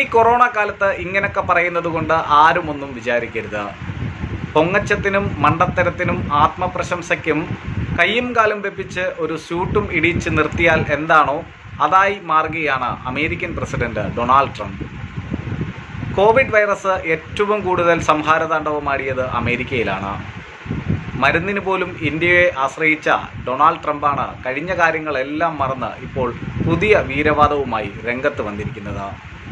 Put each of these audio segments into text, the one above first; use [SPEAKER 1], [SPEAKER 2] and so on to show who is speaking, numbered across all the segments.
[SPEAKER 1] ഈ കൊറോണ കാലത്ത് ഇങ്ങനൊക്കെ പറയുന്നത് കൊണ്ട് ആരും ഒന്നും വിചാരിക്കരുത് പൊങ്ങച്ചത്തിനും മണ്ടത്തരത്തിനും ആത്മപ്രശംസയ്ക്കും കയ്യും കാലും വെപ്പിച്ച് ഒരു സ്യൂട്ടും ഇടിച്ച് നിർത്തിയാൽ എന്താണോ അതായി മാറുകയാണ് American president Donald Trump Covid virus ഏറ്റവും കൂടുതൽ സംഹാരതാണ്ഡവമാടിയത് അമേരിക്കയിലാണ് മരുന്നിന് പോലും ഇന്ത്യയെ ആശ്രയിച്ച ഡൊണാൾഡ് ട്രംപാണ് കഴിഞ്ഞ കാര്യങ്ങളെല്ലാം മറന്ന് ഇപ്പോൾ പുതിയ വീരവാദവുമായി രംഗത്ത് വന്നിരിക്കുന്നത്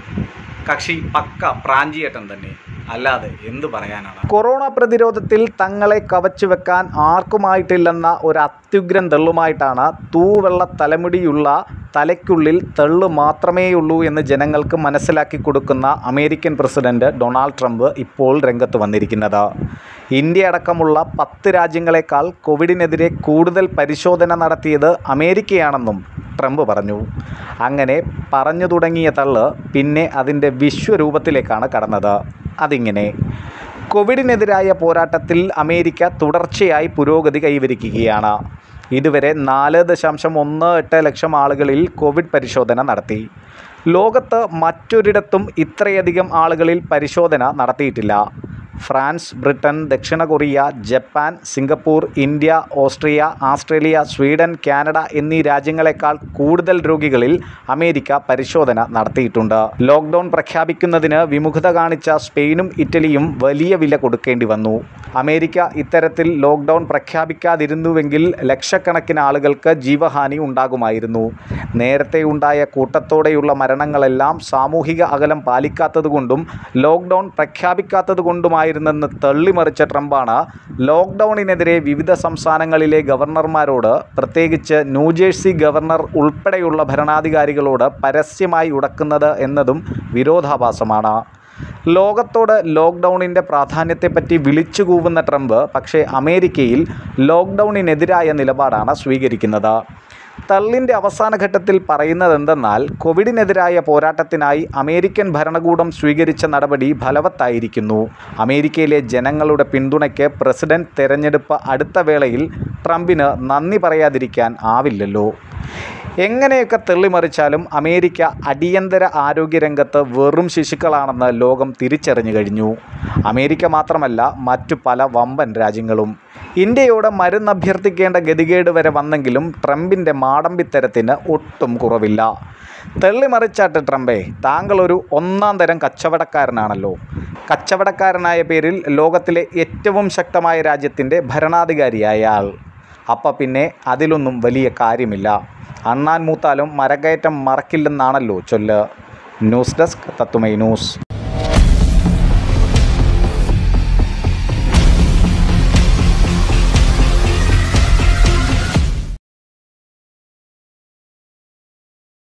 [SPEAKER 1] കക്ഷി പക്ക പ്രാഞ്ചിയേട്ടൻ തന്നെ അല്ലാതെ എന്തു പറയാനാണ് കൊറോണ പ്രതിരോധത്തിൽ തങ്ങളെ കവച്ചു വെക്കാൻ ആർക്കുമായിട്ടില്ലെന്ന ഒരു അത്യുഗ്രൻ തെള്ളുമായിട്ടാണ് തൂവെള്ള തലമുടിയുള്ള തലയ്ക്കുള്ളിൽ തെള്ളു മാത്രമേയുള്ളൂ എന്ന് ജനങ്ങൾക്ക് മനസ്സിലാക്കി കൊടുക്കുന്ന അമേരിക്കൻ പ്രസിഡന്റ് ഡൊണാൾഡ് ട്രംപ് ഇപ്പോൾ രംഗത്ത് വന്നിരിക്കുന്നത് ഇന്ത്യ അടക്കമുള്ള പത്ത് രാജ്യങ്ങളെക്കാൾ കോവിഡിനെതിരെ കൂടുതൽ പരിശോധന നടത്തിയത് അമേരിക്കയാണെന്നും ട്രംപ് പറഞ്ഞു അങ്ങനെ പറഞ്ഞു തുടങ്ങിയ തള്ള് പിന്നെ അതിൻ്റെ വിശ്വരൂപത്തിലേക്കാണ് കടന്നത് അതിങ്ങനെ കോവിഡിനെതിരായ പോരാട്ടത്തിൽ അമേരിക്ക തുടർച്ചയായി പുരോഗതി കൈവരിക്കുകയാണ് ഇതുവരെ നാല് ദശാംശം ഒന്ന് എട്ട് ലക്ഷം ആളുകളിൽ കോവിഡ് പരിശോധന നടത്തി ലോകത്ത് മറ്റൊരിടത്തും ഇത്രയധികം ആളുകളിൽ പരിശോധന നടത്തിയിട്ടില്ല ഫ്രാൻസ് ബ്രിട്ടൻ ദക്ഷിണ Korea Japan Singapore India Austria Australia Sweden Canada എന്നീ രാജ്യങ്ങളെക്കാൾ കൂടുതൽ രോഗികളിൽ അമേരിക്ക പരിശോധന നടത്തിയിട്ടുണ്ട് ലോക്ക്ഡൗൺ പ്രഖ്യാപിക്കുന്നതിന് വിമുഖത കാണിച്ച സ്പെയിനും ഇറ്റലിയും വലിയ വില കൊടുക്കേണ്ടി വന്നു അമേരിക്ക ഇത്തരത്തിൽ ലോക്ക്ഡൗൺ പ്രഖ്യാപിക്കാതിരുന്നുവെങ്കിൽ ലക്ഷക്കണക്കിന് ആളുകൾക്ക് ജീവഹാനി ഉണ്ടാകുമായിരുന്നു നേരത്തെ ഉണ്ടായ കൂട്ടത്തോടെയുള്ള മരണങ്ങളെല്ലാം സാമൂഹിക അകലം പാലിക്കാത്തതുകൊണ്ടും ലോക്ക്ഡൗൺ പ്രഖ്യാപിക്കാത്തതുകൊണ്ടുമായിരുന്നെന്ന് തള്ളിമറിച്ച ട്രംപാണ് ലോക്ക്ഡൗണിനെതിരെ വിവിധ സംസ്ഥാനങ്ങളിലെ ഗവർണർമാരോട് പ്രത്യേകിച്ച് ന്യൂജേഴ്സി ഗവർണർ ഉൾപ്പെടെയുള്ള ഭരണാധികാരികളോട് പരസ്യമായി ഉടക്കുന്നത് എന്നതും വിരോധാഭാസമാണ് ലോകത്തോട് ലോക്ക്ഡൗണിൻ്റെ പ്രാധാന്യത്തെപ്പറ്റി വിളിച്ചു കൂവുന്ന ട്രംപ് പക്ഷേ അമേരിക്കയിൽ ലോക്ക്ഡൗണിനെതിരായ നിലപാടാണ് സ്വീകരിക്കുന്നത് തള്ളിൻ്റെ അവസാന ഘട്ടത്തിൽ പറയുന്നത് എന്തെന്നാൽ കോവിഡിനെതിരായ പോരാട്ടത്തിനായി അമേരിക്കൻ ഭരണകൂടം സ്വീകരിച്ച നടപടി ഫലവത്തായിരിക്കുന്നു അമേരിക്കയിലെ ജനങ്ങളുടെ പിന്തുണയ്ക്ക് പ്രസിഡന്റ് തെരഞ്ഞെടുപ്പ് അടുത്ത വേളയിൽ ട്രംപിന് നന്ദി പറയാതിരിക്കാൻ ആവില്ലല്ലോ എങ്ങനെയൊക്കെ തെള്ളിമറിച്ചാലും അമേരിക്ക അടിയന്തര ആരോഗ്യരംഗത്ത് വെറും ശിശുക്കളാണെന്ന് ലോകം തിരിച്ചറിഞ്ഞു കഴിഞ്ഞു അമേരിക്ക മാത്രമല്ല മറ്റു പല വമ്പൻ രാജ്യങ്ങളും ഇന്ത്യയോട് മരുന്ന് അഭ്യർത്ഥിക്കേണ്ട ഗതികേട് വരെ വന്നെങ്കിലും ട്രംപിൻ്റെ മാടമ്പിത്തരത്തിന് ഒട്ടും കുറവില്ല തെള്ളിമറിച്ചാട്ട് ട്രംപേ താങ്കളൊരു ഒന്നാം തരം കച്ചവടക്കാരനാണല്ലോ കച്ചവടക്കാരനായ പേരിൽ ലോകത്തിലെ ഏറ്റവും ശക്തമായ രാജ്യത്തിൻ്റെ ഭരണാധികാരിയായ ആൾ അപ്പം പിന്നെ അതിലൊന്നും വലിയ കാര്യമില്ല അണ്ണാൻ മൂത്താലും മരകയറ്റം മറക്കില്ലെന്നാണല്ലോ ചൊല്ല് ന്യൂസ് ഡെസ്ക് തത്തുമൈ ന്യൂസ്